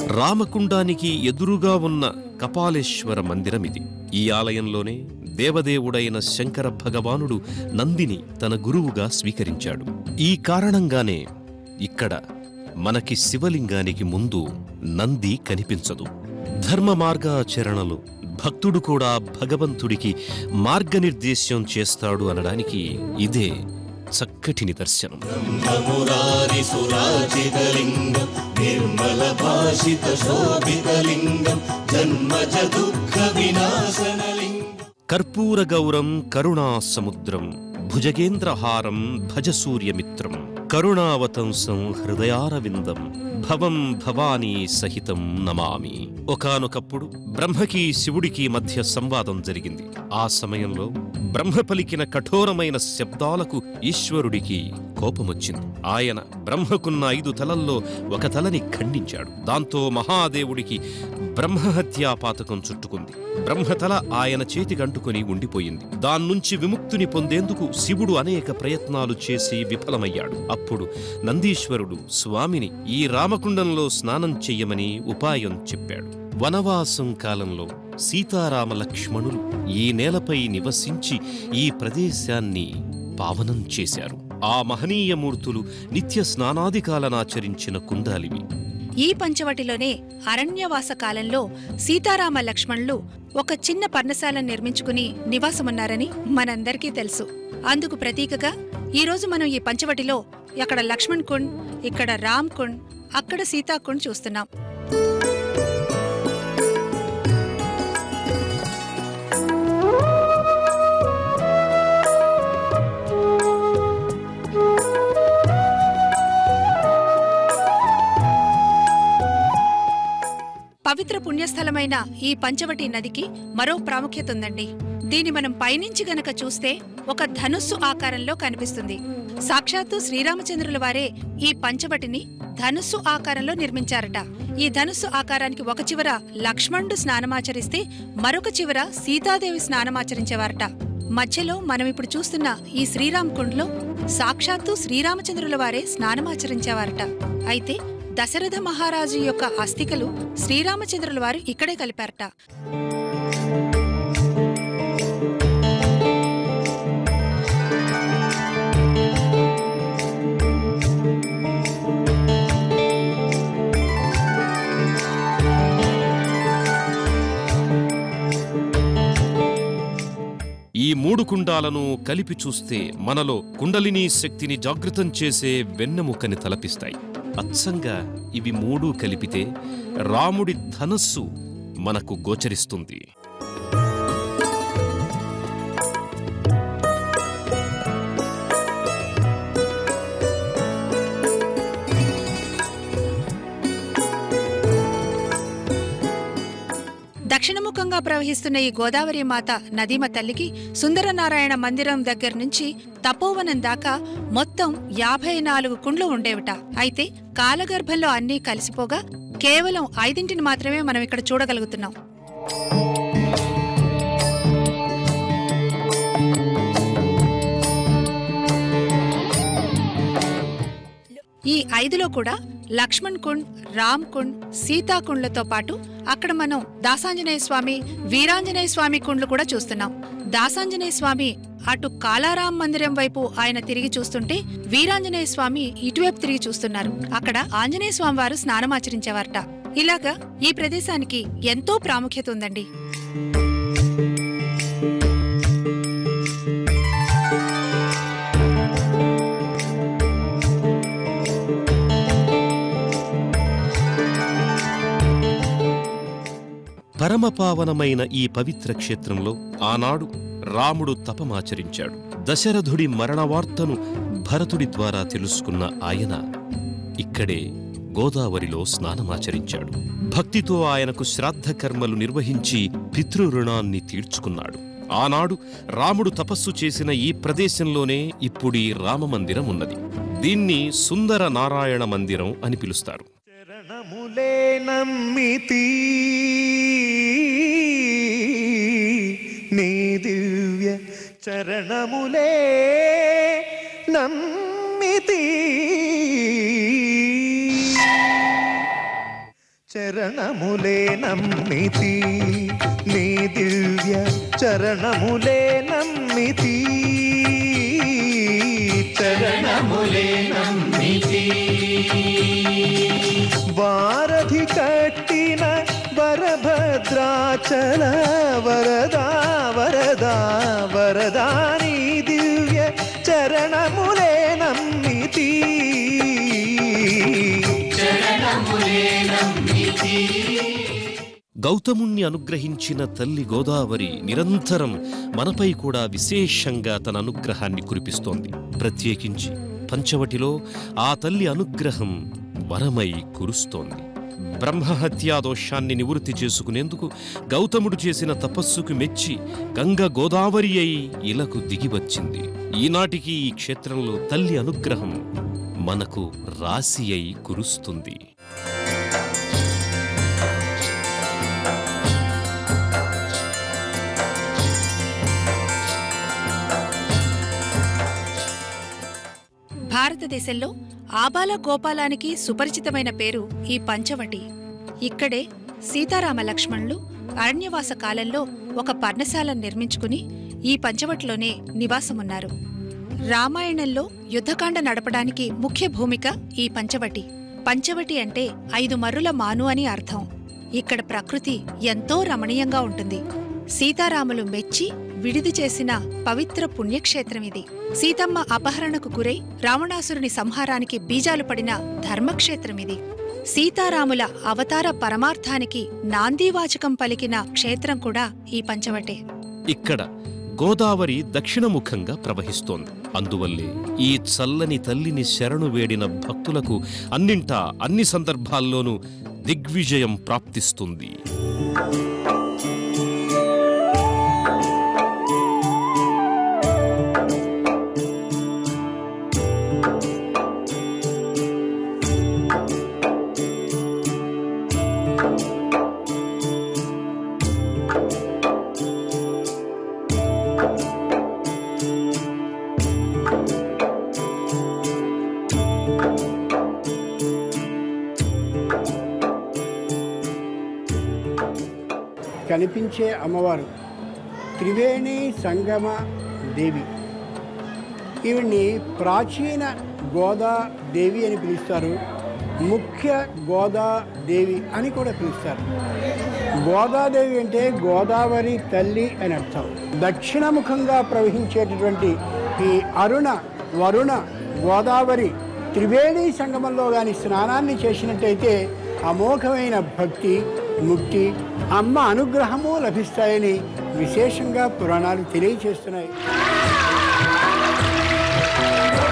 రామకుండానికి ఎదురుగా ఉన్న కపాలేశ్వర మందిరమిది ఈ ఆలయంలోనే దేవదేవుడైన శంకర భగవానుడు నందిని తన గురువుగా స్వీకరించాడు ఈ కారణంగానే ఇక్కడ మనకి శివలింగానికి ముందు నంది కనిపించదు ధర్మ మార్గాచరణలో భక్తుడు కూడా భగవంతుడికి మార్గనిర్దేశం చేస్తాడు అనడానికి ఇదే చక్కటి నిదర్శనం మురారిసురాజితలింగం నిర్మల భాషిత శోభితలింగం జన్మజ దుఃఖ వినాశనలింగం కర్పూర గౌరం కరుణా సముద్రం భుజగేంద్రహారం భజ సూర్యమిత్రం కరుణావతంసం హృదయారవిందం భవం భవానీ సహితం నమామి ఒకానొకప్పుడు బ్రహ్మకి శివుడికి మధ్య సంవాదం జరిగింది ఆ సమయంలో బ్రహ్మ పలికిన కఠోరమైన శబ్దాలకు ఈశ్వరుడికి కోపమొచ్చింది ఆయన బ్రహ్మకున్న ఐదు తలల్లో ఒక తలని ఖండించాడు దాంతో మహాదేవుడికి బ్రహ్మహత్యా పాతకం చుట్టుకుంది బ్రహ్మతల ఆయన చేతికంటుకుని ఉండిపోయింది దాన్నుంచి విముక్తిని పొందేందుకు శివుడు అనేక ప్రయత్నాలు చేసి విఫలమయ్యాడు అప్పుడు నందీశ్వరుడు స్వామిని ఈ రామకుండంలో స్నానం చెయ్యమని ఉపాయం చెప్పాడు వనవాసం కాలంలో సీతారామ లక్ష్మణులు ఈ నేలపై నివసించి ఈ ప్రదేశాన్ని పావనం చేశారు ఆ మహనీయ మూర్తులు నిత్య స్నానాదికాలనాచరించిన కుండాలివి ఈ పంచవటిలోనే అరణ్యవాస కాలంలో సీతారామ లక్ష్మణులు ఒక చిన్న పర్ణశాల నిర్మించుకుని నివాసమున్నారని మనందరికీ తెలుసు అందుకు ప్రతీకగా ఈ రోజు మనం ఈ పంచవటిలో అక్కడ లక్ష్మణ్ కుండ్ ఇక్కడ రామ్ కుండ్ అక్కడ సీతా కుండ్ చూస్తున్నాం పవిత్ర పుణ్యస్థలమైన ఈ పంచవటి నదికి మరో ప్రాముఖ్యత ఉందండి దీని మనం పైనుంచి గనక చూస్తే ఒక ధనుస్సు ఆకారంలో కనిపిస్తుంది సాక్షాత్తు శ్రీరామచంద్రుల వారే ఈ పంచవటిని ధనుస్సు ఆకారంలో నిర్మించారట ఈ ధనుస్సు ఆకారానికి ఒక చివర లక్ష్మణుడు స్నానమాచరిస్తే మరొక చివర సీతాదేవి స్నానమాచరించేవారట మధ్యలో మనం ఇప్పుడు చూస్తున్న ఈ శ్రీరామ్ కుండ్లో సాక్షాత్తు శ్రీరామచంద్రుల వారే స్నానమాచరించేవారట అయితే దశరథ మహారాజు యొక్క అస్థికలు శ్రీరామచంద్రుల వారు ఇక్కడే కలిపారట ఈ మూడు కుండాలను కలిపి చూస్తే మనలో కుండలిని శక్తిని జాగృతం చేసే వెన్నెముకని తలపిస్తాయి అచ్చంగా ఇవి మూడు కలిపితే రాముడి ధనస్సు మనకు గోచరిస్తుంది దక్షిణముఖంగా ప్రవహిస్తున్న ఈ గోదావరి మాత నదీమ తల్లికి సుందరనారాయణ మందిరం దగ్గర నుంచి తపోవనం దాకా మొత్తం యాభై నాలుగు కుండ్లు ఉండేవిట అయితే కాలగర్భంలో అన్నీ కలిసిపోగా కేవలం ఐదింటిని మాత్రమే మనం ఇక్కడ చూడగలుగుతున్నాం ఈ ఐదులో కూడా లక్ష్మణ్ కుండ్ రామ్ కుండ్ సీతా కుండ్లతో పాటు అక్కడ మనం దాసాంజనేయ స్వామి వీరాంజనేయ స్వామి కుండ్లు కూడా చూస్తున్నాం దాసాంజనేయ స్వామి అటు కాలారాం మందిరం వైపు ఆయన తిరిగి చూస్తుంటే వీరాంజనేయ స్వామి ఇటువైపు తిరిగి చూస్తున్నారు అక్కడ ఆంజనేయ స్వామి వారు స్నానమాచరించేవారట ఇలాగా ఈ ప్రదేశానికి ఎంతో ప్రాముఖ్యత ఉందండి పరమపావనమైన ఈ పవిత్ర క్షేత్రంలో ఆనాడు రాముడు తపమాచరించాడు దశరథుడి మరణవార్తను భరతుడి ద్వారా తెలుసుకున్న ఆయన ఇక్కడే గోదావరిలో స్నానమాచరించాడు భక్తితో ఆయనకు శ్రాద్ధ కర్మలు నిర్వహించి పితృరుణాన్ని తీర్చుకున్నాడు ఆనాడు రాముడు తపస్సు చేసిన ఈ ప్రదేశంలోనే ఇప్పుడీ రామమందిరం ఉన్నది దీన్ని సుందర నారాయణ మందిరం అని పిలుస్తారు చరణములే నమ్మితి నీ దివ్య చరణములే నమ్మితి చరణములే నమ్మితి నీ దివ్య చరణములే నమ్మితి చరణములే నమ్మితి వారధి కట్టిన వరభద్రాచల వరదా వరదా వరదా నీ దివ్య చరణములే నమ్మితి గౌతముణ్ణి అనుగ్రహించిన తల్లి గోదావరి నిరంతరం మనపై కూడా విశేషంగా తన అనుగ్రహాన్ని కురిపిస్తోంది ప్రత్యేకించి పంచవటిలో ఆ తల్లి అనుగ్రహం వరమై కురుస్తోంది బ్రహ్మహత్యా దోషాన్ని నివృత్తి చేసుకునేందుకు గౌతముడు చేసిన తపస్సుకు మెచ్చి గంగ గోదావరి అయి ఇలకు దిగివచ్చింది ఈనాటికి ఈ క్షేత్రంలో తల్లి అనుగ్రహం మనకు రాశి అయి కురుస్తుంది భారతదేశంలో ఆబాల గోపాలానికి సుపరిచితమైన పేరు ఈ పంచవటి ఇక్కడే సీతారామ లక్ష్మణులు అరణ్యవాస కాలంలో ఒక పర్ణశాలను నిర్మించుకుని ఈ పంచవటిలోనే నివాసమున్నారు రామాయణంలో యుద్ధకాండ నడపడానికి ముఖ్య భూమిక ఈ పంచవటి పంచవటి అంటే ఐదు మర్రుల మాను అని అర్థం ఇక్కడ ప్రకృతి ఎంతో రమణీయంగా ఉంటుంది సీతారాములు మెచ్చి విడిది చేసిన పవిత్ర పుణ్యక్షేత్రం ఇది సీతమ్మ అపహరణకు గురై రావణాసురుని సంహారానికి బీజాలు పడిన ధర్మక్షేత్రం ఇది సీతారాముల అవతార పరమార్థానికి నాందీవాచకం పలికిన క్షేత్రం కూడా ఈ పంచవటే ఇక్కడ గోదావరి దక్షిణముఖంగా ప్రవహిస్తోంది అందువల్లే ఈ చల్లని తల్లిని శరణు వేడిన భక్తులకు అన్నింటా అన్ని సందర్భాల్లోనూ దిగ్విజయం ప్రాప్తిస్తుంది కనిపించే అమ్మవారు త్రివేణి సంగమ దేవి ఈవిడ్ని ప్రాచీన గోదా దేవి అని పిలుస్తారు ముఖ్య గోదా దేవి అని కూడా పిలుస్తారు గోదాదేవి అంటే గోదావరి తల్లి అని అర్థం దక్షిణముఖంగా ప్రవహించేటటువంటి ఈ అరుణ వరుణ గోదావరి త్రివేణి సంగమంలో కానీ స్నానాన్ని చేసినట్టయితే అమోఘమైన భక్తి ముక్తి అమ్మ అనుగ్రహము లభిస్తాయని విశేషంగా పురాణాలు తెలియచేస్తున్నాయి